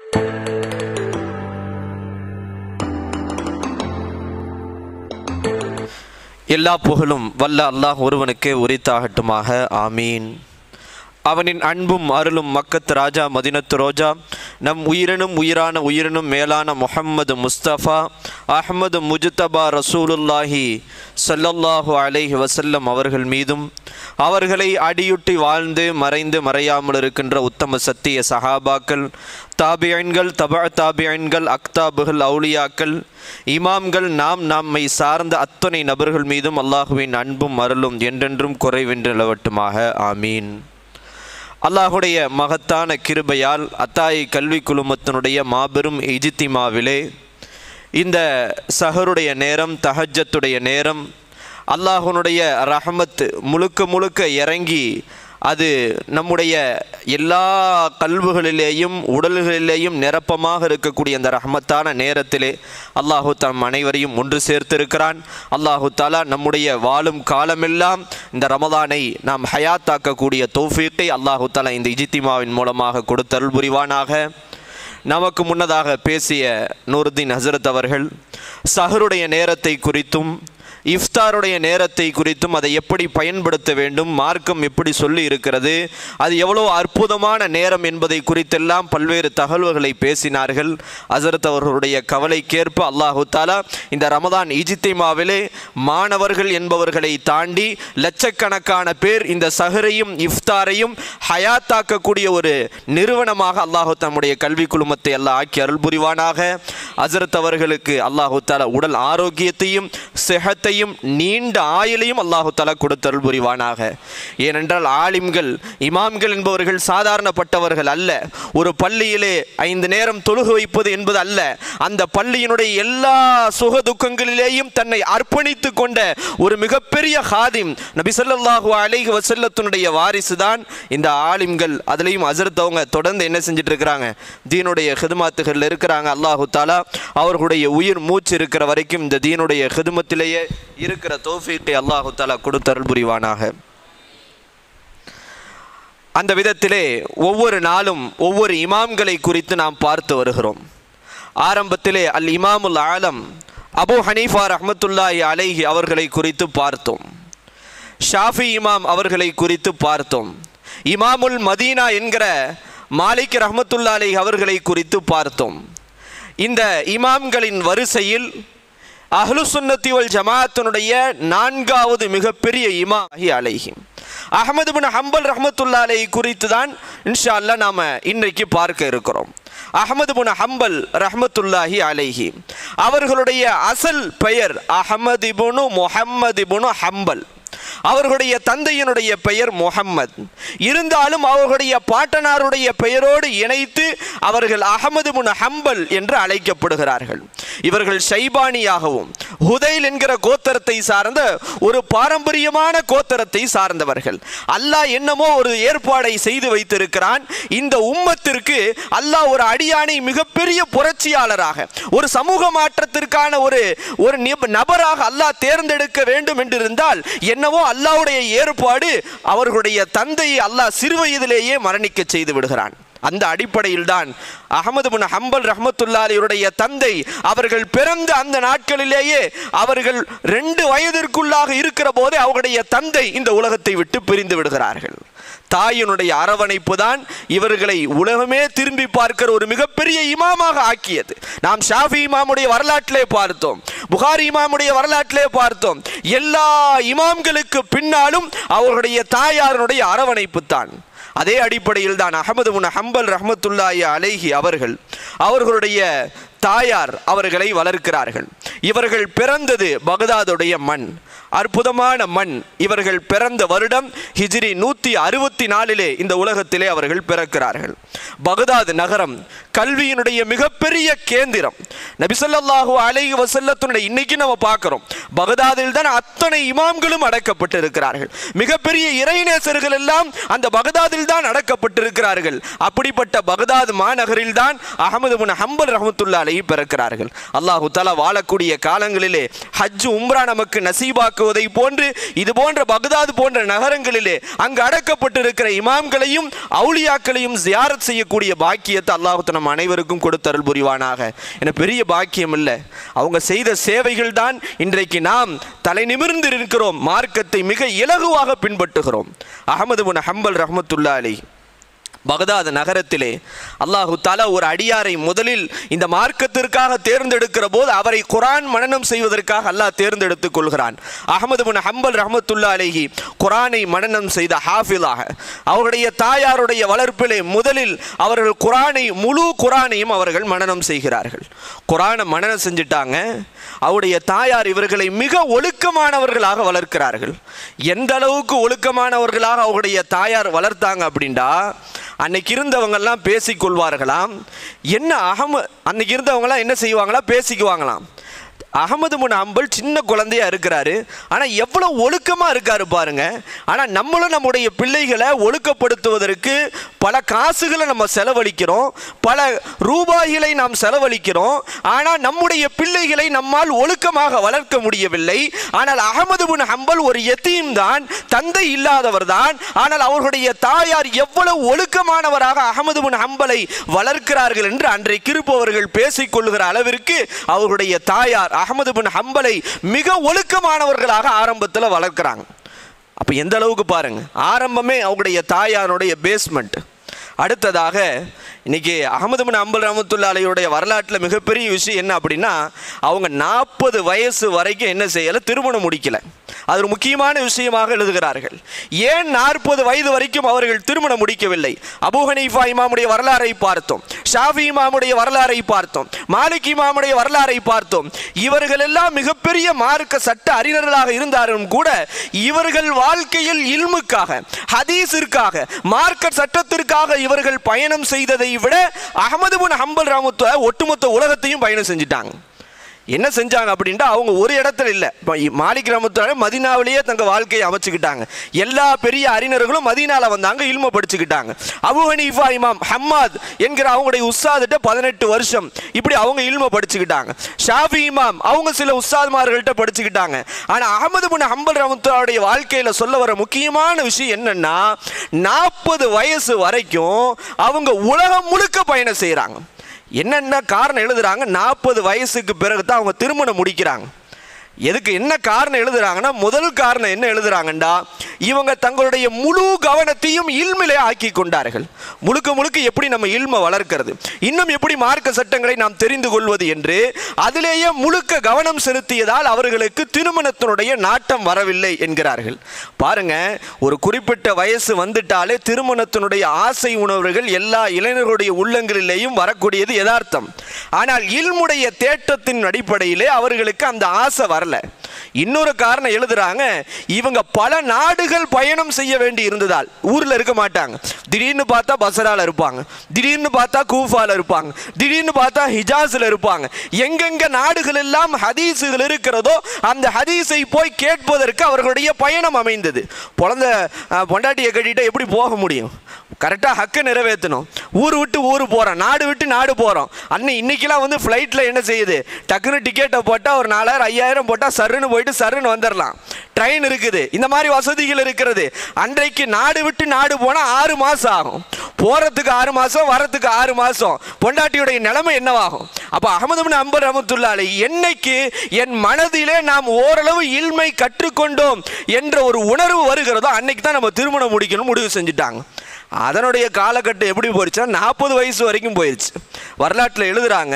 எல்லா புகழும் வல்ல அல்லாஹ் ஒருவனுக்கே உரித்தாகட்டுமாக ஆமீன் அவனின் அன்பும் அருளும் மக்கத்து ராஜா மதினத்து ரோஜா நம் உயிரினும் உயிரான உயிரினும் மேலான முஹம்மது முஸ்தபா அஹ்மது முஜ்தபா ரசூலுல்லாஹி ஸல்லல்லாஹு அலைஹி வஸல்லம் அவர்கள் மீதும் அவர்களை அடியுட்டி வாழ்ந்து மறைந்து மறையாமல் இருக்கின்ற உத்தம சத்திய சஹாபாக்கள் தாபியன்கள் தபா தாபியன்கள் அக்தாபுகள் அவுலியாக்கள் இமாம்கள் நாம் நம்மை சார்ந்த அத்தனை நபர்கள் மீதும் அல்லாஹுவின் அன்பும் அருளும் என்றென்றும் குறைவென்று நிலவட்டுமாக ஆமீன் அல்லாஹுடைய மகத்தான கிருபையால் அத்தாயி கல்வி குழுமத்தினுடைய மாபெரும் இஜித்திமாவிலே இந்த சஹருடைய நேரம் தஹஜத்துடைய நேரம் அல்லாஹுனுடைய ரஹமத் முழுக்க முழுக்க இறங்கி அது நம்முடைய எல்லா கல்வுகளிலேயும் உடல்களிலேயும் நிரப்பமாக இருக்கக்கூடிய அந்த ரஹமத்தான நேரத்திலே அல்லாஹு தம் அனைவரையும் ஒன்று சேர்த்திருக்கிறான் அல்லாஹு தாலா நம்முடைய வாழும் காலமெல்லாம் இந்த ரமதானை நாம் ஹயாத்தாக்கக்கூடிய தௌஃபீக்கை அல்லாஹு தாலா இந்த இஜித்திமாவின் மூலமாக கொடுத்தருள் புரிவானாக நமக்கு முன்னதாக பேசிய நூருதீன் ஹசரத் அவர்கள் சஹருடைய நேரத்தை குறித்தும் இஃப்தாருடைய நேரத்தை குறித்தும் அதை எப்படி பயன்படுத்த வேண்டும் மார்க்கம் எப்படி சொல்லி இருக்கிறது அது எவ்வளோ அற்புதமான நேரம் என்பதை குறித்தெல்லாம் பல்வேறு தகவல்களை பேசினார்கள் ஹசரத் அவர்களுடைய கவலைக்கேற்ப அல்லாஹு தாலா இந்த ரமதான் இஜித்திமாவிலே மாணவர்கள் என்பவர்களை தாண்டி லட்சக்கணக்கான பேர் இந்த சஹரையும் இஃப்தாரையும் ஹயாத்தாக்கக்கூடிய ஒரு நிறுவனமாக அல்லாஹு தம்முடைய கல்வி குழுமத்தை எல்லாம் ஆக்கி அருள் புரிவானாக ஹசரத் அவர்களுக்கு அல்லாஹு தாலா உடல் ஆரோக்கியத்தையும் செஹத்தையும் நீண்ட ஆயுளையும் அல்லாஹு தாலா கொடுத்தருள் புரிவானாக ஏனென்றால் ஆலிம்கள் இமாம்கள் என்பவர்கள் சாதாரணப்பட்டவர்கள் அல்ல ஒரு பள்ளியிலே ஐந்து நேரம் தொழுகு வைப்பது என்பது அல்ல அந்த பள்ளியினுடைய எல்லா சுக துக்கங்களிலேயும் தன்னை அர்ப்பணித்து கொண்ட ஒரு மிகப்பெரிய ஹாதிம் நபி ஸல்லல்லாஹு அலைஹி வஸல்லத்தினுடைய வாரிசு தான் இந்த ஆலிம்கள் அதுலேயும் ஹசரத் அவங்க தொடர்ந்து என்ன செஞ்சுட்டு இருக்கிறாங்க தீனுடைய ஹிதுமாத்துகள் இருக்கிறாங்க அல்லாஹு தாலா அவர்களுடைய உயிர் மூச்சு இருக்கிற வரைக்கும் இந்த தீனுடைய ஹிதுமத்திலேயே இருக்கிற தோஃபீக்கை அல்லாஹு தாலா கொடுத்தருள் புரிவானாக அந்த விதத்திலே ஒவ்வொரு நாளும் ஒவ்வொரு இமாம்களை குறித்து நாம் பார்த்து வருகிறோம் ஆரம்பத்திலே அல் இமாமுல் ஆலம் அபு ஹனீஃபா ரஹ்மத்துல்லாஹி அலைஹி அவர்களை குறித்து பார்த்தோம் ஷாஃபி இமாம் அவர்களை குறித்து பார்த்தோம் இமாமுல் மதீனா என்கிற மாலிக் ரஹ்மத்துல்லா அலை அவர்களை குறித்து பார்த்தோம் இந்த இமாம்களின் வரிசையில் அஹ்லு சுன்னத்தி வல் ஜமாத்தினுடைய நான்காவது மிகப்பெரிய இமாம் அஹி அலைஹி அகமது பின் ஹம்பல் ரஹமத்துல்லா அலை குறித்து தான் இன்ஷா அல்லா நாம் இன்றைக்கு பார்க்க இருக்கிறோம் அகமது புன ஹம்பல் ரஹமத்துல்லாஹி அலைஹி அவர்களுடைய அசல் பெயர் அஹமது இபுனு முஹம்மது இபுனு ஹம்பல் அவர்களுடைய தந்தையினுடைய பெயர் முகம்மது இருந்தாலும் அவர்களுடைய பாட்டனாருடைய பெயரோடு இணைத்து அவர்கள் அகமது முன் ஹம்பல் என்று அழைக்கப்படுகிறார்கள் இவர்கள் ஷைபானியாகவும் ஹுதைல் என்கிற கோத்தரத்தை சார்ந்த ஒரு பாரம்பரியமான கோத்தரத்தை சார்ந்தவர்கள் அல்லாஹ் என்னமோ ஒரு ஏற்பாடை செய்து வைத்திருக்கிறான் இந்த உம்மத்திற்கு அல்லாஹ் ஒரு அடியானை மிகப்பெரிய புரட்சியாளராக ஒரு சமூக மாற்றத்திற்கான ஒரு ஒரு நபராக அல்லாஹ் தேர்ந்தெடுக்க வேண்டும் என்று இருந்தால் என்னவோ அல்லாவுடைய ஏற்பாடு அவர்களுடைய தந்தையை அல்லாஹ் சிறு வயதிலேயே மரணிக்க செய்து விடுகிறான் அந்த அடிப்படையில் தான் அகமது பின் ஹம்பல் ரஹமத்துல்லாலியுடைய தந்தை அவர்கள் பிறந்த அந்த நாட்களிலேயே அவர்கள் ரெண்டு வயதிற்குள்ளாக இருக்கிற போதே அவருடைய தந்தை இந்த உலகத்தை விட்டு பிரிந்து விடுகிறார்கள் தாயினுடைய அரவணைப்பு தான் இவர்களை உலகமே திரும்பி பார்க்கிற ஒரு மிகப்பெரிய இமாமாக ஆக்கியது நாம் ஷாஃபி இமாமுடைய வரலாற்றிலே பார்த்தோம் புகாரி இமாமுடைய வரலாற்றிலே பார்த்தோம் எல்லா இமாம்களுக்கு பின்னாலும் அவர்களுடைய தாயாருடைய அரவணைப்பு தான் அதே அடிப்படையில் தான் அகமது முன் ஹம்பல் ரஹமத்துல்லாய அலைஹி அவர்கள் அவர்களுடைய தாயார் அவர்களை வளர்க்கிறார்கள் இவர்கள் பிறந்தது பகதாதுடைய மண் அற்புதமான மண் இவர்கள் பிறந்த வருடம் ஹிஜ்ரி நூற்றி அறுபத்தி நாலிலே இந்த உலகத்திலே அவர்கள் பிறக்கிறார்கள் பகதாது நகரம் கல்வியினுடைய மிகப்பெரிய கேந்திரம் நபிசல்லாஹு அலைஹி வசல்லத்துடைய இன்னைக்கு நம்ம பார்க்கிறோம் பகதாதில் தான் அத்தனை இமாம்களும் அடக்கப்பட்டு இருக்கிறார்கள் மிகப்பெரிய இறைநேசர்கள் எல்லாம் அந்த பகதாதில் தான் அடக்கப்பட்டிருக்கிறார்கள் அப்படிப்பட்ட பகதாது மாநகரில் தான் அகமது முன் ஹம்பல் ரஹமத்துல்லா அலைஹி பிறக்கிறார்கள் அல்லாஹு தலா வாழக்கூடிய காலங்களிலே ஹஜ் உம்ரா நமக்கு நசீபாக்குவதை போன்று இது போன்ற பகதாது போன்ற நகரங்களிலே அங்கு அடக்கப்பட்டிருக்கிற இமாம்களையும் அவுலியாக்களையும் ஜியாரத் செய்யக்கூடிய பாக்கியத்தை அல்லாஹு நம் அனைவருக்கும் கொடுத்தருள் புரிவானாக என பெரிய பாக்கியம் இல்லை அவங்க செய்த சேவைகள் தான் இன்றைக்கு நாம் தலை நிமிர்ந்து இருக்கிறோம் மார்க்கத்தை மிக இலகுவாக பின்பற்றுகிறோம் அகமது முன் ஹம்பல் ரஹமத்துல்லா அலி பகதாத் நகரத்திலே அல்லாஹு தாலா ஒரு அடியாரை முதலில் இந்த மார்க்கத்திற்காக தேர்ந்தெடுக்கிற போது அவரை குரான் மனனம் செய்வதற்காக அல்லாஹ் தேர்ந்தெடுத்துக் கொள்கிறான் அகமது பின் ஹம்பல் ரஹமத்துல்லா அலைஹி குரானை மனனம் செய்த ஹாஃபிலாக அவருடைய தாயாருடைய வளர்ப்பிலே முதலில் அவர்கள் குரானை முழு குரானையும் அவர்கள் மனனம் செய்கிறார்கள் குரானை மனனம் செஞ்சுட்டாங்க அவருடைய தாயார் இவர்களை மிக ஒழுக்கமானவர்களாக வளர்க்கிறார்கள் எந்த அளவுக்கு ஒழுக்கமானவர்களாக அவருடைய தாயார் வளர்த்தாங்க அப்படின்டா அன்னைக்கு இருந்தவங்கெல்லாம் பேசிக்கொள்வார்களாம் என்ன அகம அன்னைக்கு இருந்தவங்கலாம் என்ன செய்வாங்களா பேசிக்குவாங்களாம் அகமது முன் அம்பல் சின்ன குழந்தையா இருக்கிறாரு ஆனால் எவ்வளோ ஒழுக்கமாக இருக்காரு பாருங்க ஆனால் நம்மளும் நம்முடைய பிள்ளைகளை ஒழுக்கப்படுத்துவதற்கு பல காசுகளை நம்ம செலவழிக்கிறோம் பல ரூபாய்களை நாம் செலவழிக்கிறோம் ஆனால் நம்முடைய பிள்ளைகளை நம்மால் ஒழுக்கமாக வளர்க்க முடியவில்லை ஆனால் அகமது பின் ஹம்பல் ஒரு எத்தியும் தான் தந்தை இல்லாதவர் தான் ஆனால் அவர்களுடைய தாயார் எவ்வளவு ஒழுக்கமானவராக அகமது பின் ஹம்பலை வளர்க்கிறார்கள் என்று அன்றைக்கு இருப்பவர்கள் பேசிக்கொள்கிற அளவிற்கு அவர்களுடைய தாயார் அகமது பின் ஹம்பலை மிக ஒழுக்கமானவர்களாக ஆரம்பத்தில் வளர்க்குறாங்க அப்போ எந்த அளவுக்கு பாருங்க ஆரம்பமே அவங்களுடைய தாயாருடைய பேஸ்மெண்ட் அடுத்ததாக இன்னைக்கு அகமது பின் அம்பல் ரஹமத்துல்லா அலையுடைய வரலாற்றில் மிகப்பெரிய விஷயம் என்ன அப்படின்னா அவங்க நாற்பது வயசு வரைக்கும் என்ன செய்யலை திருமணம் முடிக்கலை அது ஒரு முக்கியமான விஷயமாக எழுதுகிறார்கள் ஏன் நாற்பது வயது வரைக்கும் அவர்கள் திருமணம் முடிக்கவில்லை அபு ஹனீஃபா இமாமுடைய வரலாறை பார்த்தோம் ஷாஃபி இமாமுடைய வரலாறை பார்த்தோம் மாலிக் இமாமுடைய வரலாறை பார்த்தோம் இவர்கள் எல்லாம் மிகப்பெரிய மார்க்க சட்ட அறிஞர்களாக இருந்தாலும் கூட இவர்கள் வாழ்க்கையில் இல்முக்காக ஹதீஸிற்காக மார்க்க சட்டத்திற்காக இவர்கள் பயணம் செய்ததை விட அகமது பின் ஹம்பல் ராமத்துவ ஒட்டுமொத்த உலகத்தையும் பயணம் செஞ்சுட்டாங்க என்ன செஞ்சாங்க அப்படின்ட்டு அவங்க ஒரு இடத்துல இல்லை இப்போ மாலிக் கிராமத்தோட மதினாவிலேயே தங்க வாழ்க்கையை அமைச்சுக்கிட்டாங்க எல்லா பெரிய அறிஞர்களும் மதீனால வந்தாங்க இல்ம படிச்சுக்கிட்டாங்க அபு ஹனீஃபா இமாம் ஹம்மாத் என்கிற அவங்களுடைய உஸ்தாதிட்ட பதினெட்டு வருஷம் இப்படி அவங்க இல்ம படிச்சுக்கிட்டாங்க ஷாஃபி இமாம் அவங்க சில உஸ்தாத்மார்கள்ட்ட படிச்சுக்கிட்டாங்க ஆனால் அகமது பின் ஹம்பல் ரஹமத்துல்லாவுடைய வாழ்க்கையில் சொல்ல வர முக்கியமான விஷயம் என்னன்னா நாற்பது வயசு வரைக்கும் அவங்க உலகம் முழுக்க பயணம் செய்கிறாங்க என்னென்ன காரணம் எழுதுறாங்க நாற்பது வயசுக்கு பிறகு தான் அவங்க திருமணம் முடிக்கிறாங்க எதுக்கு என்ன காரணம் எழுதுறாங்கன்னா முதல் காரணம் என்ன எழுதுறாங்கண்டா இவங்க தங்களுடைய முழு கவனத்தையும் இல்மிலே ஆக்கி கொண்டார்கள் முழுக்க முழுக்க எப்படி நம்ம இல்ம வளர்க்கிறது இன்னும் எப்படி மார்க்க சட்டங்களை நாம் தெரிந்து கொள்வது என்று அதிலேயே முழுக்க கவனம் செலுத்தியதால் அவர்களுக்கு திருமணத்தினுடைய நாட்டம் வரவில்லை என்கிறார்கள் பாருங்க ஒரு குறிப்பிட்ட வயசு வந்துட்டாலே திருமணத்தினுடைய ஆசை உணர்வுகள் எல்லா இளைஞர்களுடைய உள்ளங்களிலேயும் வரக்கூடியது யதார்த்தம் ஆனால் இல்முடைய தேட்டத்தின் அடிப்படையிலே அவர்களுக்கு அந்த ஆசை வரல இன்னொரு காரணம் எழுதுறாங்க இவங்க பல நாடுகள் பயணம் செய்ய வேண்டி இருந்ததால் ஊர்ல இருக்க மாட்டாங்க திடீர்னு பார்த்தா பசரால இருப்பாங்க திடீர்னு பார்த்தா கூஃபால இருப்பாங்க திடீர்னு பார்த்தா ஹிஜாஸ்ல இருப்பாங்க எங்கெங்க நாடுகள் எல்லாம் ஹதீஸுகள் இருக்கிறதோ அந்த ஹதீஸை போய் கேட்பதற்கு அவர்களுடைய பயணம் அமைந்தது குழந்த அஹ், பொண்டாட்டியை கட்டிட்டு எப்படி போக முடியும் கரெக்டாக ஹக்கு நிறைவேற்றணும் ஊர் விட்டு ஊர் போகிறோம் நாடு விட்டு நாடு போகிறோம் அன்னை இன்னைக்கெல்லாம் வந்து ஃப்ளைட்டில் என்ன செய்யுது டக்குன்னு டிக்கெட்டை போட்டால் ஒரு நாலாயிரம் ஐயாயிரம் போட்டால் சருன்னு போயிட்டு சருன்னு வந்துடலாம் ட்ரெயின் இருக்குது இந்த மாதிரி வசதிகள் இருக்கிறது அன்றைக்கு நாடு விட்டு நாடு போனால் ஆறு மாதம் ஆகும் போகிறதுக்கு ஆறு மாதம் வரத்துக்கு ஆறு மாதம் பொண்டாட்டியுடைய நிலைமை என்னவாகும் அப்போ அகமது பின் அம்பர் ரஹமத்துல்லாலை என்னைக்கு என் மனதிலே நாம் ஓரளவு இல்மை கற்றுக்கொண்டோம் என்ற ஒரு உணர்வு வருகிறதோ அன்னைக்கு தான் நம்ம திருமணம் முடிக்கணும் முடிவு செஞ்சுட்டாங்க அதனுடைய காலகட்டம் எப்படி போயிடுச்சுன்னா நாற்பது வயசு வரைக்கும் போயிடுச்சு வரலாற்றில் எழுதுறாங்க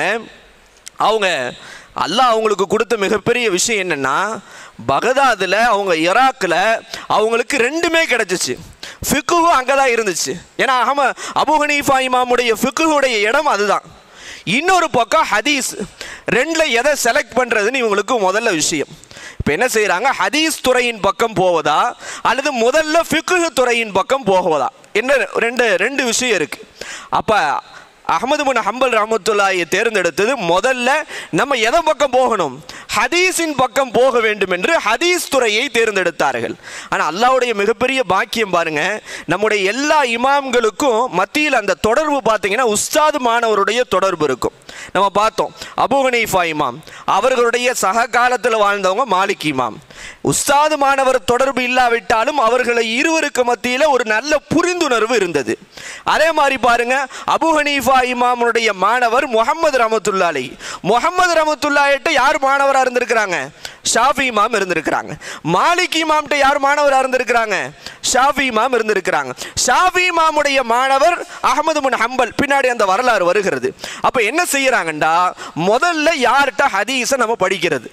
அவங்க அல்லாஹ் அவங்களுக்கு கொடுத்த மிகப்பெரிய விஷயம் என்னன்னா பகதாதில் அவங்க ஈராக்கில் அவங்களுக்கு ரெண்டுமே கிடச்சிச்சு ஃபிக்குவும் அங்கே தான் இருந்துச்சு ஏன்னா அஹம அபு ஹனீஃபா இமாமுடைய ஃபிக்குடைய இடம் அதுதான் இன்னொரு பக்கம் ஹதீஸ் ரெண்டில் எதை செலக்ட் பண்ணுறதுன்னு இவங்களுக்கு முதல்ல விஷயம் இப்போ என்ன செய்கிறாங்க ஹதீஸ் துறையின் பக்கம் போவதா அல்லது முதல்ல ஃபிக்குஹ் துறையின் பக்கம் போவதா என்ன ரெண்டு ரெண்டு விஷயம் இருக்குது அப்போ அகமது பின் ஹம்பல் ரஹமத்துல்லாயை தேர்ந்தெடுத்தது முதல்ல நம்ம எதை பக்கம் போகணும் ஹதீஸின் பக்கம் போக வேண்டும் என்று ஹதீஸ் துறையை தேர்ந்தெடுத்தார்கள் ஆனால் அல்லாவுடைய மிகப்பெரிய பாக்கியம் பாருங்க நம்முடைய எல்லா இமாம்களுக்கும் மத்தியில் அந்த தொடர்பு பார்த்தீங்கன்னா உஸ்தாது மாணவருடைய தொடர்பு இருக்கும் நம்ம பார்த்தோம் அபு ஹனீஃபா இமாம் அவர்களுடைய சக காலத்தில் வாழ்ந்தவங்க மாலிக் இமாம் உஸ்தாது மாணவர் தொடர்பு இல்லாவிட்டாலும் அவர்களை இருவருக்கு மத்தியில் ஒரு நல்ல புரிந்துணர்வு இருந்தது அதே மாதிரி பாருங்க அபு ஹனீஃபா இமாமுடைய மாணவர் முகமது ரமத்துல்லாலை முகமது ரமத்துல்லாயிட்ட யார் மாணவராக இருந்திருக்கிறாங்க ஷாஃபி இமாம் இருந்திருக்கிறாங்க மாலிக் இமாம்கிட்ட யார் மாணவராக இருந்திருக்கிறாங்க ஷாஃபி இமாம் இருந்திருக்கிறாங்க ஷாஃபி இமாமுடைய மாணவர் அகமது முன் ஹம்பல் பின்னாடி அந்த வரலாறு வருகிறது அப்போ என்ன செய்யறாங்கண்டா முதல்ல யார்கிட்ட ஹதீஸை நம்ம படிக்கிறது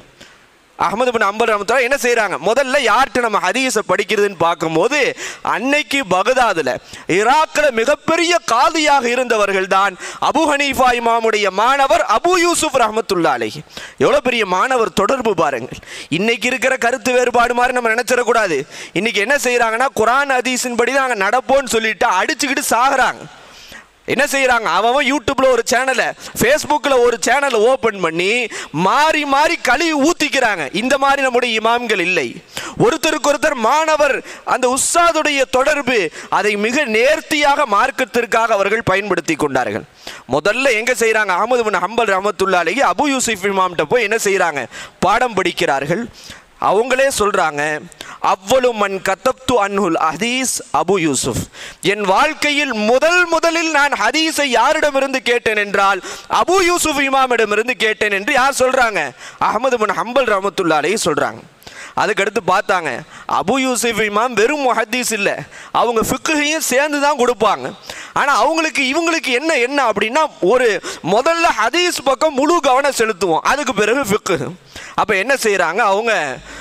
அகமது பின் அம்பர் ரஹமத்துல்லா என்ன செய்கிறாங்க முதல்ல யார்கிட்ட நம்ம ஹதீஸை படிக்கிறதுன்னு பார்க்கும்போது அன்னைக்கு பகதாதில் ஈராக்கில் மிகப்பெரிய காதியாக இருந்தவர்கள் தான் அபு ஹனீஃபா இமாமுடைய மாணவர் அபு யூசுப் ரஹமத்துல்லா அலைஹி எவ்வளோ பெரிய மாணவர் தொடர்பு பாருங்கள் இன்னைக்கு இருக்கிற கருத்து வேறுபாடு மாதிரி நம்ம நினைச்சிடக்கூடாது இன்னைக்கு என்ன செய்கிறாங்கன்னா குரான் ஹதீஸின் படி தான் நாங்கள் நடப்போம்னு சொல்லிட்டு அடிச்சுக்கிட்டு சாகுறாங்க என்ன செய்கிறாங்க அவன் யூடியூப்ல ஒரு சேனலை ஃபேஸ்புக்கில் ஒரு சேனலை ஓப்பன் பண்ணி மாறி மாறி கழுவி ஊத்திக்கிறாங்க இந்த மாதிரி நம்முடைய இமாம்கள் இல்லை ஒருத்தருக்கு ஒருத்தர் மாணவர் அந்த உஸ்தாதுடைய தொடர்பு அதை மிக நேர்த்தியாக மார்க்கத்திற்காக அவர்கள் பயன்படுத்தி கொண்டார்கள் முதல்ல எங்க செய்கிறாங்க அகமது பின் ஹம்பல் ரஹமத்துல்லாலேயே அபு யூசுப் இமாம்கிட்ட போய் என்ன செய்கிறாங்க பாடம் படிக்கிறார்கள் அவங்களே சொல்றாங்க அவ்வளவு மன் கத்தப்து அன்ஹுல் ஹதீஸ் அபு யூசுப் என் வாழ்க்கையில் முதல் முதலில் நான் ஹதீஸை யாரிடமிருந்து கேட்டேன் என்றால் அபு யூசுப் இமாமிடமிருந்து கேட்டேன் என்று யார் சொல்றாங்க அகமது பின் ஹம்பல் ரஹமத்துல்லாலே சொல்றாங்க அதுக்கடுத்து பார்த்தாங்க அபு யூசுப் இமாம் வெறும் முஹத்தீஸ் இல்லை அவங்க ஃபிக்குகையும் சேர்ந்து தான் கொடுப்பாங்க ஆனால் அவங்களுக்கு இவங்களுக்கு என்ன என்ன அப்படின்னா ஒரு முதல்ல ஹதீஸ் பக்கம் முழு கவனம் செலுத்துவோம் அதுக்கு பிறகு ஃபிக்கு அப்போ என்ன செய்கிறாங்க அவங்க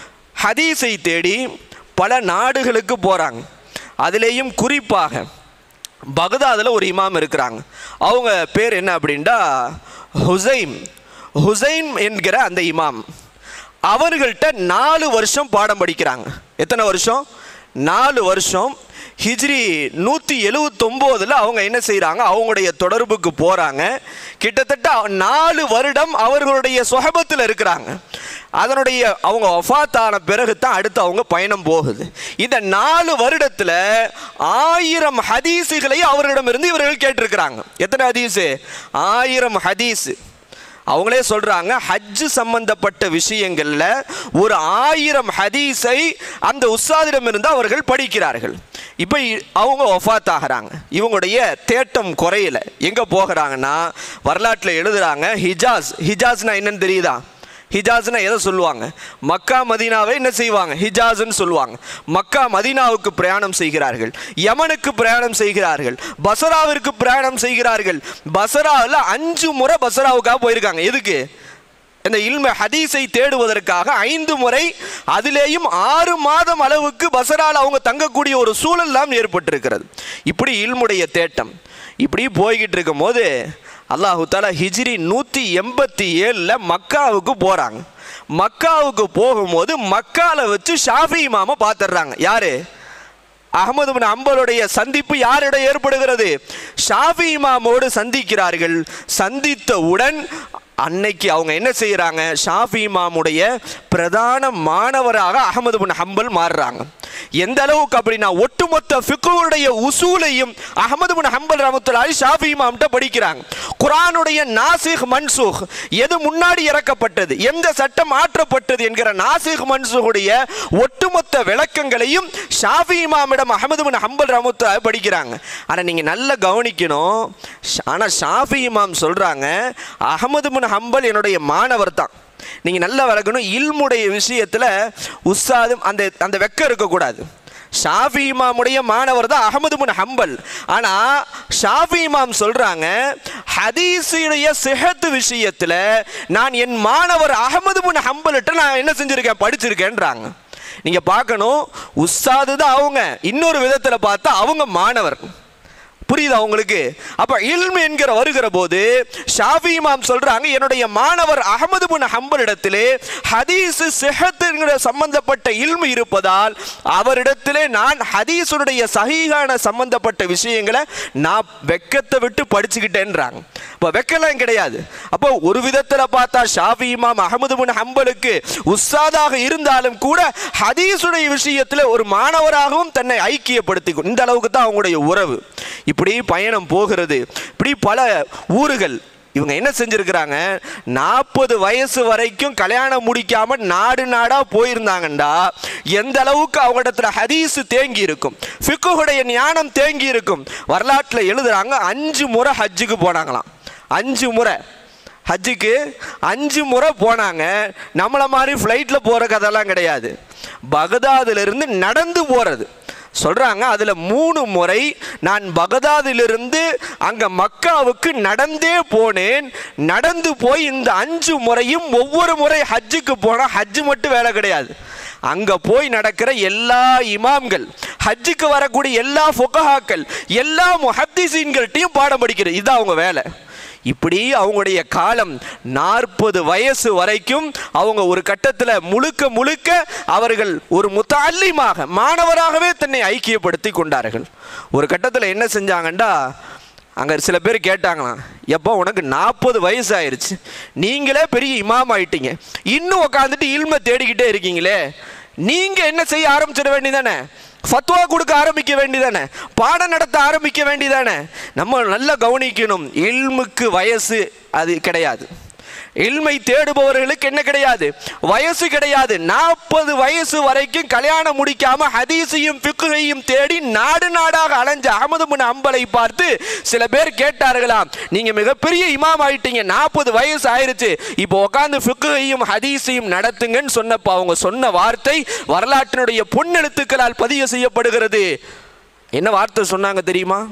ஹதீஸை தேடி பல நாடுகளுக்கு போகிறாங்க அதுலேயும் குறிப்பாக பகதாதில் ஒரு இமாம் இருக்கிறாங்க அவங்க பேர் என்ன அப்படின்டா ஹுசைன் ஹுசைன் என்கிற அந்த இமாம் அவர்கள்ட்ட நாலு வருஷம் பாடம் படிக்கிறாங்க எத்தனை வருஷம் நாலு வருஷம் ஹிஜ்ரி நூற்றி எழுவத்தொம்போதில் அவங்க என்ன செய்கிறாங்க அவங்களுடைய தொடர்புக்கு போகிறாங்க கிட்டத்தட்ட நாலு வருடம் அவர்களுடைய சொகபத்தில் இருக்கிறாங்க அதனுடைய அவங்க ஒஃபாத்தான பிறகு தான் அடுத்து அவங்க பயணம் போகுது இந்த நாலு வருடத்தில் ஆயிரம் ஹதீஸுகளை அவர்களிடமிருந்து இவர்கள் கேட்டிருக்கிறாங்க எத்தனை ஹதீஸு ஆயிரம் ஹதீஸு அவங்களே சொல்றாங்க ஹஜ்ஜு சம்பந்தப்பட்ட விஷயங்கள்ல ஒரு ஆயிரம் ஹதீஸை அந்த உஸ்தாதிடம் இருந்து அவர்கள் படிக்கிறார்கள் இப்போ இ- அவங்க ஒஃபாத் ஆகிறாங்க இவங்களுடைய தேட்டம் குறையல எங்க போகிறாங்கன்னா வரலாற்றில் எழுதுறாங்க ஹிஜாஸ் ஹிஜாஸ்னா என்னன்னு தெரியுதா ஹிஜாஸ்னா எதை சொல்லுவாங்க மக்கா மதீனாவை என்ன செய்வாங்க ஹிஜாஸ்ன்னு சொல்லுவாங்க மக்கா மதீனாவுக்கு பிரயாணம் செய்கிறார்கள் யமனுக்கு பிரயாணம் செய்கிறார்கள் பசராவிற்கு பிரயாணம் செய்கிறார்கள் பசராவில் அஞ்சு முறை பசராவுக்காக போயிருக்காங்க எதுக்கு இந்த இல்ம ஹதீஸை தேடுவதற்காக ஐந்து முறை அதிலேயும் ஆறு மாதம் அளவுக்கு பசரால் அவங்க தங்கக்கூடிய ஒரு சூழல்லாம் ஏற்பட்டிருக்கிறது இப்படி இல்முடைய தேட்டம் இப்படி போய்கிட்டு இருக்கும்போது அல்லாஹு தாலா ஹிஜ்ரி நூற்றி எண்பத்தி ஏழில் மக்காவுக்கு போகிறாங்க மக்காவுக்கு போகும்போது மக்கால வச்சு ஷாஃபி இமாமை பார்த்துடுறாங்க யாரு அகமது பின் அம்பலுடைய சந்திப்பு யாரிடம் ஏற்படுகிறது ஷாஃபி இமாமோடு சந்திக்கிறார்கள் சந்தித்தவுடன் அன்னைக்கு அவங்க என்ன செய்கிறாங்க ஷாஃபி இமாமுடைய பிரதான மாணவராக அகமது பின் ஹம்பல் மாறுறாங்க எந்த அளவுக்கு அப்படின்னா ஒட்டுமொத்த ஃபிக்குடைய உசூலையும் அகமது பின் ஹம்பல் ரமத்துல்லாஹி ஷாஃபி இமாம்கிட்ட படிக்கிறாங்க குர்ஆனுடைய நாசிக் மன்சூக் எது முன்னாடி இறக்கப்பட்டது எந்த சட்டம் ஆற்றப்பட்டது என்கிற நாசிக் மன்சூகுடைய ஒட்டுமொத்த விளக்கங்களையும் ஷாஃபி இமாமிடம் அகமது பின் ஹம்பல் ரமத்துல்லா படிக்கிறாங்க ஆனால் நீங்கள் நல்லா கவனிக்கணும் ஆனால் ஷாஃபி இமாம் சொல்கிறாங்க அகமது பின் ஹம்பல் என்னுடைய மாணவர் தான் நீங்கள் நல்லா வளர்க்கணும் இல்முடைய விஷயத்தில் உஸ்தாதும் அந்த அந்த வெக்கம் இருக்கக்கூடாது ஷாஃபி இமாமுடைய மாணவர் தான் அகமது பின் ஹம்பல் ஆனால் ஷாஃபி இமாம் சொல்கிறாங்க ஹதீஸுடைய சிஹத்து விஷயத்தில் நான் என் மாணவர் அகமது பின் ஹம்பல்கிட்ட நான் என்ன செஞ்சுருக்கேன் படிச்சிருக்கேன்றாங்க நீங்கள் பார்க்கணும் உஸ்தாது தான் அவங்க இன்னொரு விதத்தில் பார்த்தா அவங்க மாணவர் புரியுதா உங்களுக்கு அப்ப இல்ம் என்கிற வருகிற போது ஷாஃபி இமாம் சொல்றாங்க என்னுடைய மாணவர் அகமது பின் ஹம்பல் இடத்திலே ஹதீஸ் சிஹத் என்கிற சம்பந்தப்பட்ட இல்மு இருப்பதால் அவரிடத்திலே நான் ஹதீஸுடைய சஹீகான சம்பந்தப்பட்ட விஷயங்களை நான் வெக்கத்தை விட்டு படிச்சுக்கிட்டேன்றாங்க இப்போ வெக்கலாம் கிடையாது அப்போ ஒரு விதத்தில் பார்த்தா ஷாஃபி இமாம் அகமது பின் ஹம்பலுக்கு உஸ்தாதாக இருந்தாலும் கூட ஹதீஸுடைய விஷயத்தில் ஒரு மாணவராகவும் தன்னை ஐக்கியப்படுத்தி இந்த அளவுக்கு தான் அவங்களுடைய உறவு இப்படி பயணம் போகிறது இப்படி பல ஊர்கள் இவங்க என்ன செஞ்சிருக்கிறாங்க நாற்பது வயசு வரைக்கும் கல்யாணம் முடிக்காம நாடு நாடா போயிருந்தாங்கண்டா எந்த அளவுக்கு அவங்களிடத்துல ஹதீஸ் தேங்கி இருக்கும் ஃபிக்குடைய ஞானம் தேங்கி இருக்கும் வரலாற்றில் எழுதுறாங்க அஞ்சு முறை ஹஜ்ஜுக்கு போனாங்களாம் அஞ்சு முறை ஹஜ்ஜுக்கு அஞ்சு முறை போனாங்க நம்மளை மாதிரி ஃப்ளைட்டில் போகிற கதைலாம் கிடையாது பகதாதிலிருந்து நடந்து போகிறது சொல்கிறாங்க அதில் மூணு முறை நான் பகதாதிலிருந்து அங்கே மக்காவுக்கு நடந்தே போனேன் நடந்து போய் இந்த அஞ்சு முறையும் ஒவ்வொரு முறை ஹஜ்ஜுக்கு போனால் ஹஜ்ஜு மட்டும் வேலை கிடையாது அங்கே போய் நடக்கிற எல்லா இமாம்கள் ஹஜ்ஜுக்கு வரக்கூடிய எல்லா ஃபுகஹாக்கள் எல்லா முஹத்திசீன்கள்ட்டையும் பாடம் படிக்கிறது இதுதான் அவங்க வேலை இப்படி அவங்களுடைய காலம் நாற்பது வயசு வரைக்கும் அவங்க ஒரு கட்டத்தில் முழுக்க முழுக்க அவர்கள் ஒரு முத்தாலிமாக மாணவராகவே தன்னை ஐக்கியப்படுத்தி கொண்டார்கள் ஒரு கட்டத்தில் என்ன செஞ்சாங்கண்டா அங்கே சில பேர் கேட்டாங்களாம் எப்போ உனக்கு நாற்பது வயசு ஆயிருச்சு நீங்களே பெரிய இமாம் ஆயிட்டீங்க இன்னும் உட்காந்துட்டு இல்மை தேடிக்கிட்டே இருக்கீங்களே நீங்கள் என்ன செய்ய ஆரம்பிச்சிட வேண்டியதானே ஃபத்வா கொடுக்க ஆரம்பிக்க வேண்டியதானே பாடம் நடத்த ஆரம்பிக்க வேண்டியதானே நம்ம நல்லா கவனிக்கணும் இல்முக்கு வயசு அது கிடையாது இல்மை தேடுபவர்களுக்கு என்ன கிடையாது வயசு கிடையாது நாற்பது வயசு வரைக்கும் கல்யாணம் முடிக்காம ஹதீஸையும் ஃபிக்குகையும் தேடி நாடு நாடாக அலைஞ்ச அகமது முன் அம்பலை பார்த்து சில பேர் கேட்டார்களாம் நீங்க மிகப்பெரிய இமாம் ஆயிட்டீங்க நாற்பது வயசு ஆயிருச்சு இப்போ உட்காந்து ஃபிக்குகையும் ஹதீஸையும் நடத்துங்கன்னு சொன்னப்ப அவங்க சொன்ன வார்த்தை வரலாற்றினுடைய பொன்னெழுத்துக்களால் பதிவு செய்யப்படுகிறது என்ன வார்த்தை சொன்னாங்க தெரியுமா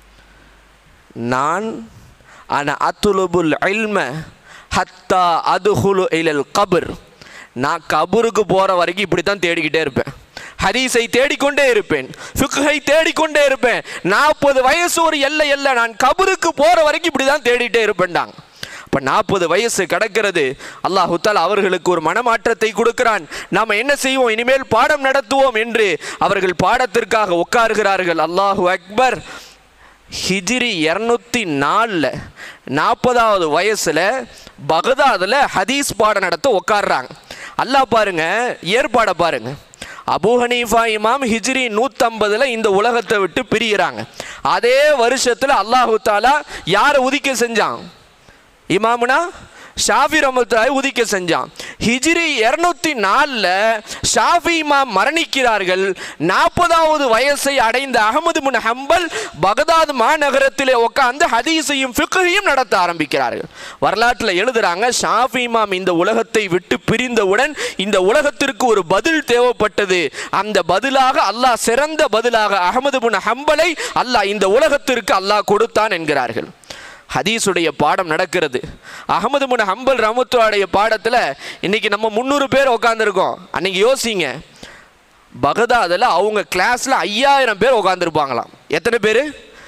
நான் அன அத்துலுபுல் இல்ம ஹத்தா அதுஹுலு இலல் கபர் நான் கபருக்கு போகிற வரைக்கும் இப்படி தான் தேடிக்கிட்டே இருப்பேன் ஹதீஸை தேடிக்கொண்டே இருப்பேன் ஃபிக்ஹை தேடிக்கொண்டே இருப்பேன் நாற்பது வயசு ஒரு எல்லை எல்லை நான் கபருக்கு போகிற வரைக்கும் இப்படி தான் தேடிட்டே இருப்பேன்டாங்க இப்போ நாற்பது வயசு கிடக்கிறது அல்லாஹு தாலா அவர்களுக்கு ஒரு மனமாற்றத்தை கொடுக்கிறான் நாம் என்ன செய்வோம் இனிமேல் பாடம் நடத்துவோம் என்று அவர்கள் பாடத்திற்காக உட்காருகிறார்கள் அல்லாஹு அக்பர் ஹிஜ்ரி இரநூத்தி நாலில் நாற்பதாவது வயசில் பகதாதில் ஹதீஸ் பாடம் நடத்த உட்கார்றாங்க அல்லாஹ் பாருங்க ஏற்பாடை பாருங்க அபு ஹனீஃபா இமாம் ஹிஜ்ரி நூற்றம்பதில் இந்த உலகத்தை விட்டு பிரிகிறாங்க அதே வருஷத்தில் அல்லாஹு தாலா யாரை உதிக்க செஞ்சான் இமாமுனா ஷாஃபி ரமத்தாய் உதிக்க செஞ்சான் ஹிஜ்ரி இருநூத்தி நாலில் ஷாஃபி இமாம் மரணிக்கிறார்கள் நாற்பதாவது வயசை அடைந்த அகமது முன் ஹம்பல் பகதாத் மாநகரத்திலே உட்காந்து ஹதீஸையும் ஃபிக்கையும் நடத்த ஆரம்பிக்கிறார்கள் வரலாற்றில் எழுதுறாங்க ஷாஃபி இமாம் இந்த உலகத்தை விட்டு பிரிந்தவுடன் இந்த உலகத்திற்கு ஒரு பதில் தேவைப்பட்டது அந்த பதிலாக அல்லாஹ் சிறந்த பதிலாக அகமது முன் ஹம்பலை அல்லாஹ் இந்த உலகத்திற்கு அல்லாஹ் கொடுத்தான் என்கிறார்கள் ஹதீஸுடைய பாடம் நடக்கிறது அகமது முன் ஹம்பல் ரமத்துடைய பாடத்தில் இன்னைக்கு நம்ம முந்நூறு பேர் உட்காந்துருக்கோம் அன்னைக்கு யோசிங்க பகதாதில் அவங்க கிளாஸில் ஐயாயிரம் பேர் உட்காந்துருப்பாங்களாம் எத்தனை பேர்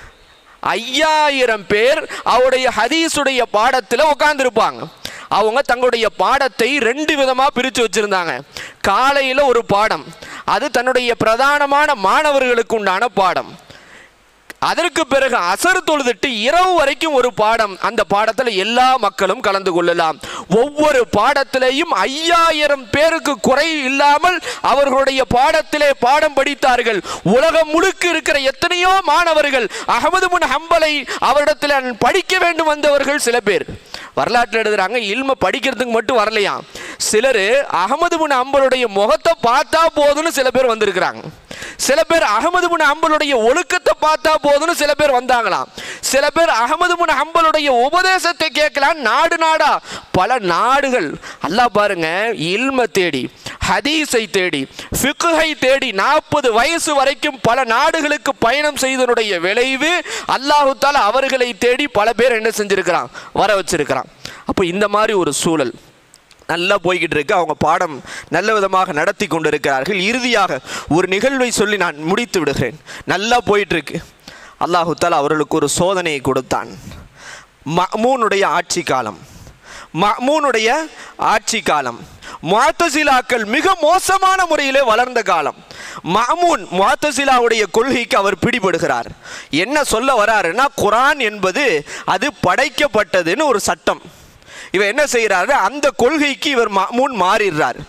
ஐயாயிரம் பேர் அவருடைய ஹதீஸுடைய பாடத்தில் உட்காந்துருப்பாங்க அவங்க தங்களுடைய பாடத்தை ரெண்டு விதமாக பிரித்து வச்சுருந்தாங்க காலையில் ஒரு பாடம் அது தன்னுடைய பிரதானமான மாணவர்களுக்கு உண்டான பாடம் அதற்கு பிறகு அசர் தொழுதுட்டு இரவு வரைக்கும் ஒரு பாடம் அந்த பாடத்தில் எல்லா மக்களும் கலந்து கொள்ளலாம் ஒவ்வொரு பாடத்திலேயும் ஐயாயிரம் பேருக்கு குறை இல்லாமல் அவர்களுடைய பாடத்திலே பாடம் படித்தார்கள் உலகம் முழுக்க இருக்கிற எத்தனையோ மாணவர்கள் அகமது முன் ஹம்பலை அவரிடத்தில் படிக்க வேண்டும் வந்தவர்கள் சில பேர் வரலாற்றில் எழுதுறாங்க இல்ம படிக்கிறதுக்கு மட்டும் வரலையாம் சிலர் அகமது முன் அம்பலுடைய முகத்தை பார்த்தா போதும்னு சில பேர் வந்திருக்கிறாங்க சில பேர் அகமது முன் அம்பலுடைய ஒழுக்கத்தை பார்த்தா போதும்னு சில பேர் வந்தாங்களாம் சில பேர் அகமது முன் அம்பலுடைய உபதேசத்தை கேட்கலாம் நாடு நாடா பல நாடுகள் அல்லாஹ் பாருங்க இல்ம தேடி ஹதீஸை தேடி ஃபிக்குஹை தேடி நாற்பது வயசு வரைக்கும் பல நாடுகளுக்கு பயணம் செய்தனுடைய விளைவு அல்லாஹு தாலா அவர்களை தேடி பல பேர் என்ன செஞ்சிருக்கிறான் வர வச்சிருக்கிறான் அப்போ இந்த மாதிரி ஒரு சூழல் நல்லா போய்கிட்டு இருக்கு அவங்க பாடம் நல்ல விதமாக நடத்தி கொண்டிருக்கிறார்கள் இறுதியாக ஒரு நிகழ்வை சொல்லி நான் முடித்து விடுகிறேன் நல்லா போயிட்டு இருக்கு அல்லாஹு தாலா அவர்களுக்கு ஒரு சோதனையை கொடுத்தான் மமூனுடைய ஆட்சி காலம் மமூனுடைய ஆட்சி காலம் முஅத்தசிலாக்கள் மிக மோசமான முறையிலே வளர்ந்த காலம் மாமூன் முஅத்தசிலாவுடைய கொள்கைக்கு அவர் பிடிபடுகிறார் என்ன சொல்ல வராருன்னா குரான் என்பது அது படைக்கப்பட்டதுன்னு ஒரு சட்டம் இவர் என்ன செய்கிறாரு அந்த கொள்கைக்கு இவர் முன் மாறிடுறார்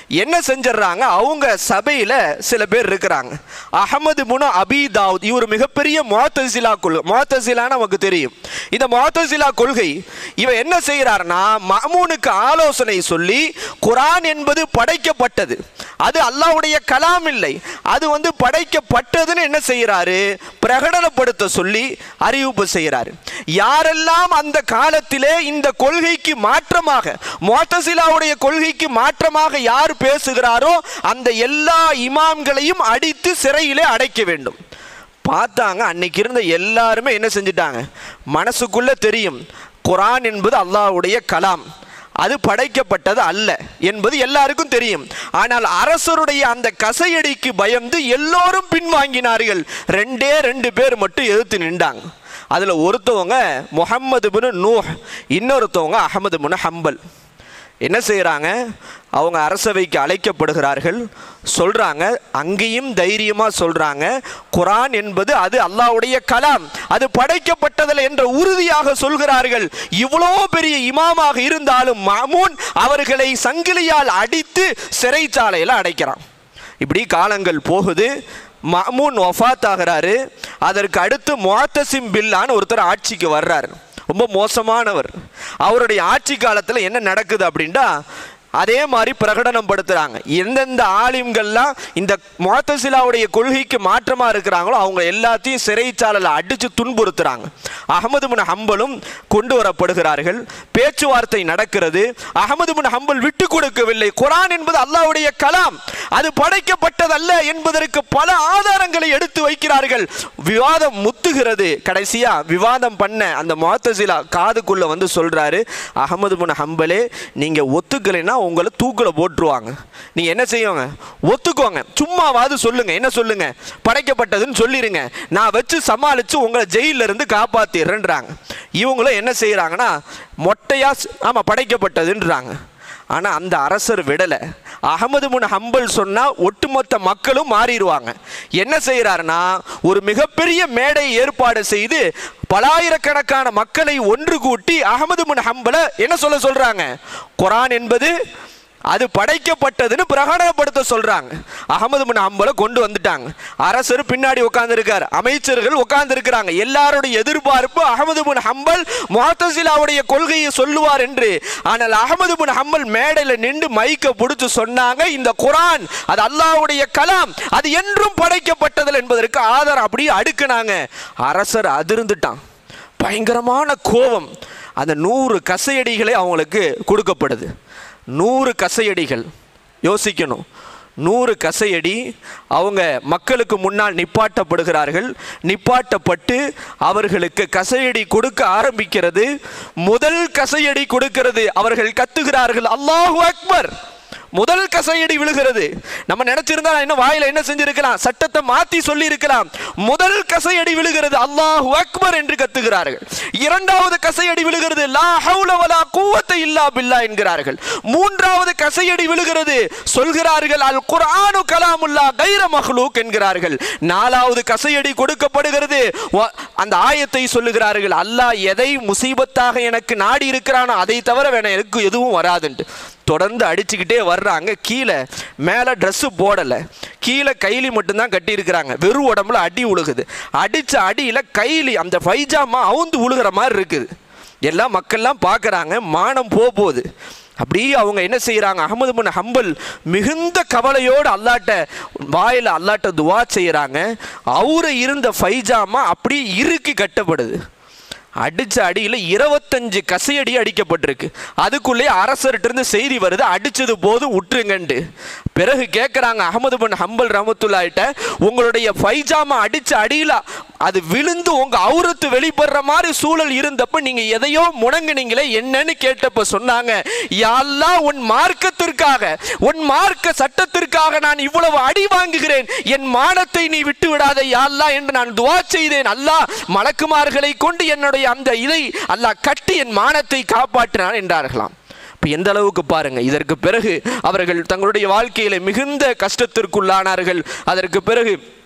என்ன செஞ்சிடறாங்க அவங்க சபையில் சில பேர் இருக்கிறாங்க அகமது முனு அபி தாவூத் இவர் மிகப்பெரிய மோத்தசிலா கொள்கை மோத்தசிலான்னு நமக்கு தெரியும் இந்த மோத்தசிலா கொள்கை இவன் என்ன செய்கிறாருன்னா மமூனுக்கு ஆலோசனை சொல்லி குரான் என்பது படைக்கப்பட்டது அது அல்லாஹ்வுடைய கலாம் இல்லை அது வந்து படைக்கப்பட்டதுன்னு என்ன செய்கிறாரு பிரகடனப்படுத்த சொல்லி அறிவிப்பு செய்கிறாரு யாரெல்லாம் அந்த காலத்திலே இந்த கொள்கைக்கு மாற்றமாக மோத்தசிலாவுடைய கொள்கைக்கு மாற்றமாக யார் பேசுகிறாரோ அந்த எல்லா இமாம்களையும் அடித்து சிறையிலே அடைக்க வேண்டும் பார்த்தாங்க அன்னைக்கு இருந்த எல்லாருமே என்ன செஞ்சிட்டாங்க மனசுக்குள்ள தெரியும் குரான் என்பது அல்லாஹ்வுடைய கலாம் அது படைக்கப்பட்டது அல்ல என்பது எல்லாருக்கும் தெரியும் ஆனால் அரசருடைய அந்த கசையடிக்கு பயந்து எல்லோரும் பின்வாங்கினார்கள் ரெண்டே ரெண்டு பேர் மட்டும் எதிர்த்து நின்றாங்க அதில் ஒருத்தவங்க முஹம்மது பின் நூஹ் இன்னொருத்தவங்க அகமது பின் ஹம்பல் என்ன செய்கிறாங்க அவங்க அரசவைக்கு அழைக்கப்படுகிறார்கள் சொல்கிறாங்க அங்கேயும் தைரியமாக சொல்கிறாங்க குரான் என்பது அது அல்லாஹ்வுடைய கலாம் அது படைக்கப்பட்டதில் என்ற உறுதியாக சொல்கிறார்கள் இவ்வளோ பெரிய இமாமாக இருந்தாலும் மாமூன் அவர்களை சங்கிலியால் அடித்து சிறைச்சாலையில் அடைக்கிறான் இப்படி காலங்கள் போகுது மாமூன் ஒஃபாத் ஆகிறாரு அதற்கு அடுத்து முவாத்தசிம் பில்லான்னு ஒருத்தர் ஆட்சிக்கு வர்றாரு ரொம்ப மோசமானவர் அவருடைய ஆட்சி காலத்தில் என்ன நடக்குது அப்படின்டா அதே மாதிரி பிரகடனம் படுத்துறாங்க எந்தெந்த ஆலிம்கள்லாம் இந்த முத்தசிலாவுடைய கொள்கைக்கு மாற்றமா இருக்கிறாங்களோ அவங்க எல்லாத்தையும் சிறைச்சாலையில் அடிச்சு துன்புறுத்துறாங்க அகமது பின் ஹம்பலும் கொண்டு வரப்படுகிறார்கள் பேச்சுவார்த்தை நடக்கிறது அகமது பின் ஹம்பல் விட்டு கொடுக்கவில்லை குரான் என்பது அல்லாஹ்வுடைய கலாம் அது படைக்கப்பட்டதல்ல என்பதற்கு பல ஆதாரங்களை எடுத்து வைக்கிறார்கள் விவாதம் முத்துகிறது கடைசியா விவாதம் பண்ண அந்த முத்தசிலா காதுக்குள்ள வந்து சொல்றாரு அகமது பின் ஹம்பலே நீங்க ஒத்துக்கலைன்னா உங்களை தூக்கில் போட்டுருவாங்க நீங்க என்ன செய்யுங்க ஒத்துக்கோங்க சும்மாவாது சொல்லுங்க என்ன சொல்லுங்க படைக்கப்பட்டதுன்னு சொல்லிருங்க நான் வச்சு சமாளிச்சு உங்களை ஜெயில இருந்து காப்பாத்திடுறேன்றாங்க இவங்களும் என்ன செய்யறாங்கன்னா மொட்டையா ஸ்- ஆமா படைக்கப்பட்டதுன்றாங்க ஆனா அந்த அரசர் விடல அகமது முன் ஹம்பல் சொன்னா ஒட்டுமொத்த மக்களும் மாறிடுவாங்க என்ன செய்யறாருன்னா ஒரு மிகப்பெரிய மேடை ஏற்பாடு செய்து பலாயிரக்கணக்கான மக்களை ஒன்று கூட்டி அகமது முன் ஹம்பலை என்ன சொல்ல சொல்றாங்க குரான் என்பது அது படைக்கப்பட்டதுன்னு பிரகடனப்படுத்த சொல்றாங்க அகமது பின் ஹம்பலை கொண்டு வந்துட்டாங்க அரசர் பின்னாடி உட்கார்ந்திருக்கார் அமைச்சர்கள் உட்கார்ந்திருக்கிறாங்க எல்லாருடைய எதிர்பார்ப்பு அகமது பின் ஹம்பல் முத்தசிலாவுடைய கொள்கையை சொல்லுவார் என்று ஆனால் அகமது பின் ஹம்பல் மேடையில் நின்று மைக்க பிடிச்சு சொன்னாங்க இந்த குரான் அது அல்லாஹ்வுடைய கலாம் அது என்றும் படைக்கப்பட்டதில் என்பதற்கு ஆதாரம் அப்படியே அடுக்குனாங்க அரசர் அதிர்ந்துட்டான் பயங்கரமான கோபம் அந்த நூறு கசையடிகளே அவங்களுக்கு கொடுக்கப்படுது நூறு கசையடிகள் யோசிக்கணும் நூறு கசையடி அவங்க மக்களுக்கு முன்னால் நிப்பாட்டப்படுகிறார்கள் நிப்பாட்டப்பட்டு அவர்களுக்கு கசையடி கொடுக்க ஆரம்பிக்கிறது முதல் கசையடி கொடுக்கிறது அவர்கள் கத்துகிறார்கள் அல்லாஹு அக்பர் முதல் கசையடி விழுகிறது நம்ம நினைச்சிருந்தா என்ன வாயில என்ன செஞ்சிருக்கலாம் சட்டத்தை மாத்தி சொல்லி இருக்கலாம் முதல் கசையடி விழுகிறது அல்லாஹு அக்பர் என்று கத்துகிறார்கள் இரண்டாவது கசையடி விழுகிறது லா ஹவுல வலா குவத்த இல்லா பில்லா என்கிறார்கள் மூன்றாவது கசையடி விழுகிறது சொல்கிறார்கள் அல் குர்ஆனு கலாமுல்லா கைர மஹ்லூக் என்கிறார்கள் நாலாவது கசையடி கொடுக்கப்படுகிறது வ- அந்த ஆயத்தை சொல்லுகிறார்கள் அல்லாஹ் எதை முசீபத்தாக எனக்கு நாடி இருக்கிறானோ அதை தவிர வேணா எனக்கு எதுவும் வராதுன்ட்டு தொடர்ந்து அடிச்சுக்கிட்டே வர்றாங்க கீழே மேலே ட்ரெஸ்ஸு போடலை கீழே கைலி மட்டும்தான் கட்டியிருக்கிறாங்க வெறும் உடம்புல அடி உழுகுது அடித்த அடியில் கைலி அந்த ஃபைஜாமா அவுந்து உழுகிற மாதிரி இருக்குது எல்லா மக்கள்லாம் பார்க்குறாங்க மானம் போக போகுது அப்படியே அவங்க என்ன செய்கிறாங்க அகமது பின் ஹம்பல் மிகுந்த கவலையோடு அல்லாட்ட வாயில் அல்லாட்ட துவா செய்கிறாங்க அவரு இருந்த ஃபைஜாமா அப்படியே இறுக்கி கட்டப்படுது அடிச்ச அடியில் இருபத்தஞ்சு கசையடி அடிக்கப்பட்டிருக்கு அதுக்குள்ளே அரசர்கிட்ட இருந்து செய்தி வருது அடிச்சது போது விட்டுருங்கன்ட்டு பிறகு கேட்குறாங்க அகமது பின் ஹம்பல் ரஹமத்துல்லாட்ட உங்களுடைய ஃபைஜாமா அடிச்ச அடியில் அது விழுந்து உங்க அவுரத்து வெளிப்படுற மாதிரி சூழல் இருந்தப்ப நீங்க எதையோ முணங்குனீங்களே என்னன்னு கேட்டப்ப சொன்னாங்க யாழ்லா உன் மார்க்கத்திற்காக உன் மார்க்க சட்டத்திற்காக நான் இவ்வளவு அடி வாங்குகிறேன் என் மானத்தை நீ விட்டு விடாத யாழ்லா என்று நான் துவா செய்தேன் அல்லாஹ் மலக்குமார்களை கொண்டு என்னுடைய அந்த இதை அல்லாஹ் கட்டி என் மானத்தை காப்பாற்றினான் என்றார்களாம் இப்போ எந்த அளவுக்கு பாருங்க இதற்கு பிறகு அவர்கள் தங்களுடைய வாழ்க்கையில மிகுந்த கஷ்டத்திற்குள்ளானார்கள் அதற்கு பிறகு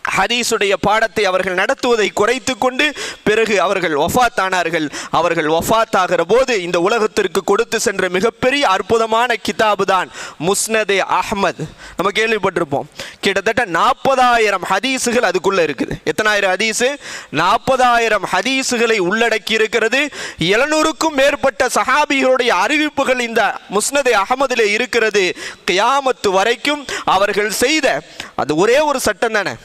ஹதீஸுடைய பாடத்தை அவர்கள் நடத்துவதை குறைத்து கொண்டு பிறகு அவர்கள் ஒஃபாத் ஆனார்கள் அவர்கள் ஒஃபாத் ஆகிற போது இந்த உலகத்திற்கு கொடுத்து சென்ற மிகப்பெரிய அற்புதமான கிதாபு தான் முஸ்னதே அஹ்மத் நம்ம கேள்விப்பட்டிருப்போம் கிட்டத்தட்ட நாற்பதாயிரம் ஹதீஸுகள் அதுக்குள்ள இருக்குது எத்தனாயிரம் ஹதீஸு நாற்பதாயிரம் ஹதீஸுகளை உள்ளடக்கி இருக்கிறது எழுநூறுக்கும் மேற்பட்ட சஹாபிகளுடைய அறிவிப்புகள் இந்த முஸ்னதே அகமதிலே இருக்கிறது கியாமத்து வரைக்கும் அவர்கள் செய்த அது ஒரே ஒரு சட்டம் தானே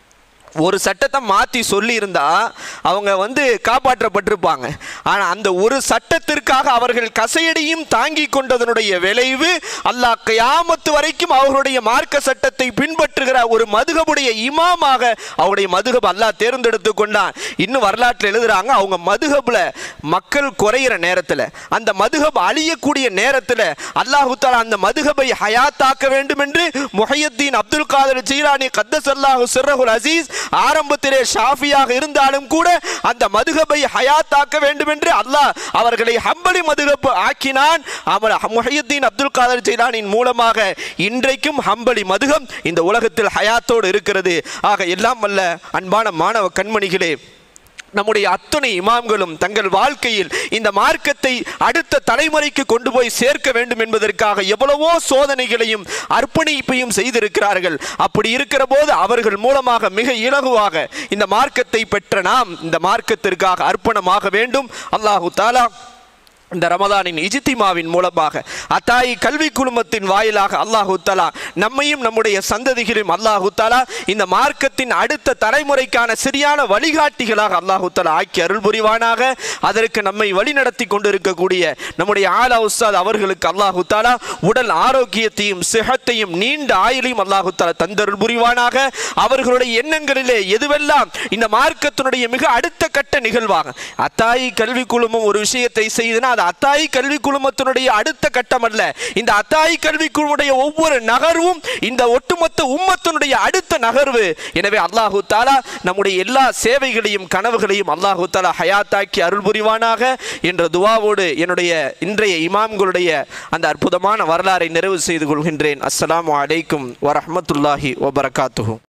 ஒரு சட்டத்தை மாற்றி சொல்லியிருந்தா அவங்க வந்து காப்பாற்றப்பட்டிருப்பாங்க ஆனால் அந்த ஒரு சட்டத்திற்காக அவர்கள் கசையடியும் தாங்கி கொண்டதனுடைய விளைவு அல்லாஹ் கியாமத்து வரைக்கும் அவர்களுடைய மார்க்க சட்டத்தை பின்பற்றுகிற ஒரு மதுகபுடைய இமாமாக அவருடைய மதுகப் அல்லாஹ் தேர்ந்தெடுத்து கொண்டான் இன்னும் வரலாற்றில் எழுதுறாங்க அவங்க மதுகபில் மக்கள் குறையிற நேரத்தில் அந்த மதுகப் அழியக்கூடிய நேரத்தில் அல்லாஹு தாலா அந்த மதுகபை ஹயாத்தாக்க வேண்டும் என்று முஹையத்தீன் அப்துல் காதர் ஜீலானி கத்தஸ் அல்லாஹு சிர்ரகுல் அசீஸ் ஆரம்பத்திலே ஷாஃபியாக இருந்தாலும் கூட அந்த மதுகபை ஹயாத்தாக்க வேண்டும் என்று அல்லாஹ் அவர்களை ஹம்பலி மதுகப்பு ஆக்கினான் அவர் முஹையத்தீன் அப்துல் காதர் ஜெயிலானின் மூலமாக இன்றைக்கும் ஹம்பலி மதுகம் இந்த உலகத்தில் ஹயாத்தோடு இருக்கிறது ஆக எல்லாம் வல்ல அன்பான மாணவ கண்மணிகளே நம்முடைய அத்துணை இமாம்களும் தங்கள் வாழ்க்கையில் இந்த மார்க்கத்தை அடுத்த தலைமுறைக்கு கொண்டு போய் சேர்க்க வேண்டும் என்பதற்காக எவ்வளவோ சோதனைகளையும் அர்ப்பணிப்பையும் செய்திருக்கிறார்கள் அப்படி இருக்கிற போது அவர்கள் மூலமாக மிக இலகுவாக இந்த மார்க்கத்தை பெற்ற நாம் இந்த மார்க்கத்திற்காக அர்ப்பணமாக வேண்டும் அல்லாஹு தாலா இந்த ரமதானின் இஜித்திமாவின் மூலமாக அத்தாயி கல்வி குழுமத்தின் வாயிலாக அல்லாஹு தலா நம்மையும் நம்முடைய சந்ததிகளையும் அல்லாஹு தலா இந்த மார்க்கத்தின் அடுத்த தலைமுறைக்கான சரியான வழிகாட்டிகளாக அல்லாஹு தலா ஆக்கி அருள் புரிவானாக அதற்கு நம்மை வழிநடத்தி கொண்டிருக்கக்கூடிய நம்முடைய ஆலா உஸ்தாத் அவர்களுக்கு அல்லாஹு தாலா உடல் ஆரோக்கியத்தையும் சிகத்தையும் நீண்ட ஆயுளையும் அல்லாஹு தாலா தந்தருள் புரிவானாக அவர்களுடைய எண்ணங்களிலே எதுவெல்லாம் இந்த மார்க்கத்தினுடைய மிக அடுத்த கட்ட நிகழ்வாக அத்தாயி கல்வி குழுமம் ஒரு விஷயத்தை செய்தனா அது அத்தாயி கல்வி குழுமத்தினுடைய அடுத்த கட்டம் அல்ல இந்த அத்தாயி கல்வி குழுமுடைய ஒவ்வொரு நகர்வும் இந்த ஒட்டுமொத்த உம்மத்தினுடைய அடுத்த நகர்வு எனவே அல்லாஹு தாலா நம்முடைய எல்லா சேவைகளையும் கனவுகளையும் அல்லாஹு தாலா ஹயாத்தாக்கி அருள் புரிவானாக என்ற துவாவோடு என்னுடைய இன்றைய இமாம்களுடைய அந்த அற்புதமான வரலாறை நிறைவு செய்து கொள்கின்றேன் அஸ்ஸலாமு அலைக்கும் வரஹ்மத்துல்லாஹி வபரகாத்துஹு